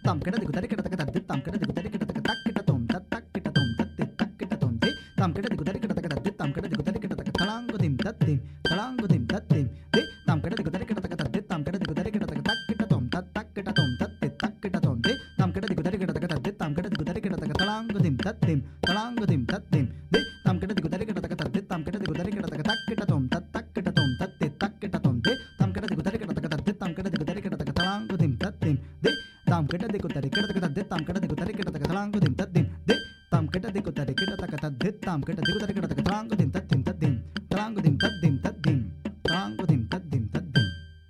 தாம் கிட திகு தரி கிட தக தத்தி தாம் கிட திகு தரி கிட தக தக் கிட தோம் தத் தக் கிட தோம் தத்தி தக் கிட தோம் தி தாம் கிட திகு தரி கிட தக தத்தி தாம் கிட திகு தரி கிட தக தலாங்குதிம் தத்திம் தலாங்குதிம் தத்திம் தி தாம் கிட திகு தரி கிட தக தத்தி தாம் கிட திகு தரி கிட தக தக் கிட தோம் தத் தக் கிட தோம் தத்தி தக் கிட தோம் தி தாம் கிட திகு தரி கிட தக தத்தி தாம் கிட திகு தரி கிட தக தலாங்குதிம் தத்திம் தலாங்குதிம் தத்திம் தி தாம் கிட திகு தரி கிட தக தத்தி தாம் கிட திகு தரி கிட தக தக் கிட தோம் தத் தக் கிட தோம் தத்தி தக் கிட தோம் தி தாம் கிட திகு தரி கிட தக தத்தி தாம் கிட திகு தரி கிட தக தலாங்குதிம் தத்திம் தி தாம் கிட திகு தரி கிட தக தத்தி தாம் கிட திகு தரி கிட தக தலாங்குதிம் தத்திம் தி தாம் கிட திகு தரி கிட தக தத்தி தாம் கிட திகு தரி கிட தக தலாங்குதிம் தத்திம் தத்திம் தலாங்குதிம் தத்திம் தத்திம் தலாங்குதிம்